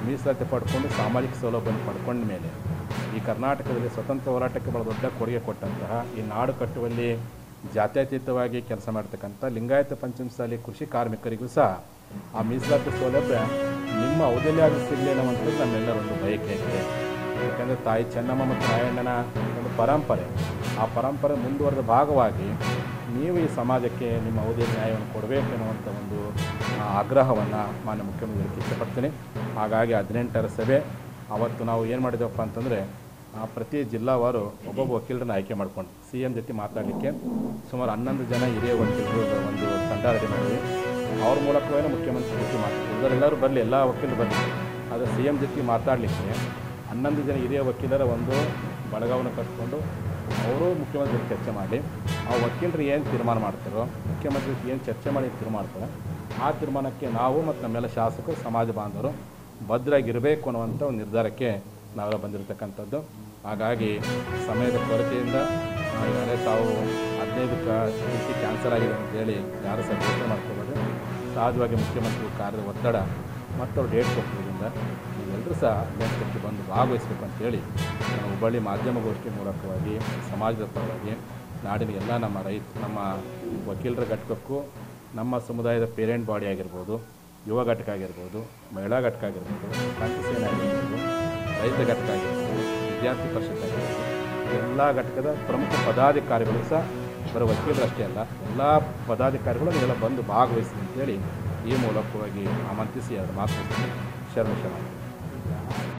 ಮೀಸಲಾತಿ ಪಡ್ಕೊಂಡು ಸಾಮಾಜಿಕ ಸೌಲಭ್ಯವನ್ನು ಪಡ್ಕೊಂಡ ಮೇಲೆ ಈ ಕರ್ನಾಟಕದಲ್ಲಿ ಸ್ವತಂತ್ರ ಹೋರಾಟಕ್ಕೆ ಭಾಳ ದೊಡ್ಡ ಕೊಡುಗೆ ಕೊಟ್ಟಂತಹ ಈ ನಾಡು ಕಟ್ಟುವಲ್ಲಿ ಜಾತ್ಯತೀತವಾಗಿ ಕೆಲಸ ಮಾಡ್ತಕ್ಕಂಥ ಲಿಂಗಾಯತ ಪಂಚಮಸಾಲಿ ಕೃಷಿ ಕಾರ್ಮಿಕರಿಗೂ ಸಹ ಆ ಮೀಸಲಾತಿ ಸೌಲಭ್ಯ ನಿಮ್ಮ ಅವಧಿಯಲ್ಲಿ ಆಗಿ ಸಿಗಲಿ ಅನ್ನುವಂಥದ್ದು ನಮ್ಮೆಲ್ಲರ ಒಂದು ಬಯಕೆ ಆಗಿದೆ ಯಾಕಂದರೆ ತಾಯಿ ಚೆನ್ನಮ್ಮ ಮತ್ತು ರಾಯಣ್ಣನ ಒಂದು ಪರಂಪರೆ ಆ ಪರಂಪರೆ ಮುಂದುವರೆದ ಭಾಗವಾಗಿ ನೀವು ಈ ಸಮಾಜಕ್ಕೆ ನಿಮ್ಮ ಅವಧಿಯಲ್ಲಿ ನ್ಯಾಯವನ್ನು ಕೊಡಬೇಕು ಅನ್ನುವಂಥ ಒಂದು ಆಗ್ರಹವನ್ನು ಮಾನ್ಯ ಮುಖ್ಯಮಂತ್ರಿ ಇಷ್ಟಪಡ್ತೀನಿ ಹಾಗಾಗಿ ಹದಿನೆಂಟರ ಸಭೆ ಅವತ್ತು ನಾವು ಏನು ಮಾಡಿದೆವಪ್ಪ ಅಂತಂದರೆ ಆ ಪ್ರತಿ ಜಿಲ್ಲಾವಾರು ಒಬ್ಬೊಬ್ಬ ವಕೀಲರನ್ನ ಆಯ್ಕೆ ಮಾಡ್ಕೊಂಡು ಸಿ ಎಮ್ ಜೊತೆ ಮಾತಾಡಲಿಕ್ಕೆ ಸುಮಾರು ಹನ್ನೊಂದು ಜನ ಹಿರಿಯ ವಕೀಲರು ಒಂದು ತಂಡ ರೆಡಿ ಮಾಡಿದ್ವಿ ಅವ್ರ ಮೂಲಕವೇ ಮುಖ್ಯಮಂತ್ರಿ ಜೊತೆ ಮಾತಾಡ್ತಾರೆ ಎಲ್ಲರೂ ಬರಲಿ ಎಲ್ಲ ವಕೀಲರು ಬರಲಿ ಆದರೆ ಸಿ ಎಮ್ ಜೊತೆ ಮಾತಾಡಲಿಕ್ಕೆ ಹನ್ನೊಂದು ಜನ ಹಿರಿಯ ವಕೀಲರ ಒಂದು ಬಳಗವನ್ನು ಕಟ್ಕೊಂಡು ಅವರು ಮುಖ್ಯಮಂತ್ರಿ ಜೊತೆ ಚರ್ಚೆ ಮಾಡಿ ಆ ವಕೀಲರು ಏನು ತೀರ್ಮಾನ ಮಾಡ್ತಾರೋ ಮುಖ್ಯಮಂತ್ರಿ ಏನು ಚರ್ಚೆ ಮಾಡಿ ತೀರ್ಮಾನ ಮಾಡ್ತಾರೆ ಆ ತೀರ್ಮಾನಕ್ಕೆ ನಾವು ಮತ್ತು ನಮ್ಮೆಲ್ಲ ಶಾಸಕರು ಸಮಾಜ ಬಾಂಧವರು ಭದ್ರಾಗಿರಬೇಕು ಅನ್ನುವಂಥ ಒಂದು ನಿರ್ಧಾರಕ್ಕೆ ನಾವೆಲ್ಲ ಬಂದಿರತಕ್ಕಂಥದ್ದು ಹಾಗಾಗಿ ಸಮಯದ ಕೊರತೆಯಿಂದ ಆ, ಈಗಾಗಲೇ ತಾವು ಹದಿನೈದಕ್ಕೆ ಟಿ ಕ್ಯಾನ್ಸಲ್ ಆಗಿದೆ ಅಂತೇಳಿ ಯಾರು ಸಹ ಯೋಚನೆ ಮಾಡ್ಕೋಬೋದು ಸಹಜವಾಗಿ ಮುಖ್ಯಮಂತ್ರಿ ಕಾರ್ಯದ ಒತ್ತಡ ಮತ್ತು ಅವ್ರು ಡೇಟ್ ಕೊಟ್ಟಿರೋದ್ರಿಂದ ನೀವೆಲ್ಲರೂ ಸಹ ನೇತೃತ್ವಕ್ಕೆ ಬಂದು ಭಾಗವಹಿಸಬೇಕು ಅಂತೇಳಿ ನಾನು ಹುಬ್ಬಳ್ಳಿ ಮಾಧ್ಯಮಗೋಷ್ಠಿ ಮೂಲಕವಾಗಿ ಸಮಾಜದ ಪರವಾಗಿ ನಾಡಿನ ಎಲ್ಲ ನಮ್ಮ ರೈತ ನಮ್ಮ ವಕೀಲರ ಘಟಕಕ್ಕೂ ನಮ್ಮ ಸಮುದಾಯದ ಪೇರೆಂಟ್ ಬಾಡಿ ಆಗಿರ್ಬೋದು ಯುವ ಘಟಕ ಆಗಿರ್ಬೋದು ಮಹಿಳಾ ಘಟಕ ಆಗಿರ್ಬೋದು ಕ್ರಾಂತಿ ಸೇನೆ ಆಗಿರ್ಬೋದು ರೈತ ಘಟಕ ಆಗಿರ್ಬೋದು ವಿದ್ಯಾರ್ಥಿ ಪರಿಷತ್ ಆಗಿರ್ಬೋದು ಎಲ್ಲ ಘಟಕದ ಪ್ರಮುಖ ಪದಾಧಿಕಾರಿಗಳು ಸಹ ಬರೋ ವಕೀಲರಷ್ಟೇ ಅಲ್ಲ ಎಲ್ಲ ಪದಾಧಿಕಾರಿಗಳು ನೀವೆಲ್ಲ ಬಂದು ಭಾಗವಹಿಸಿ ಅಂತೇಳಿ ಈ ಮೂಲಕವಾಗಿ ಆಮಂತ್ರಿಸಿ ಎರಡು ಮಾತು ಶರಣ ಶರಣ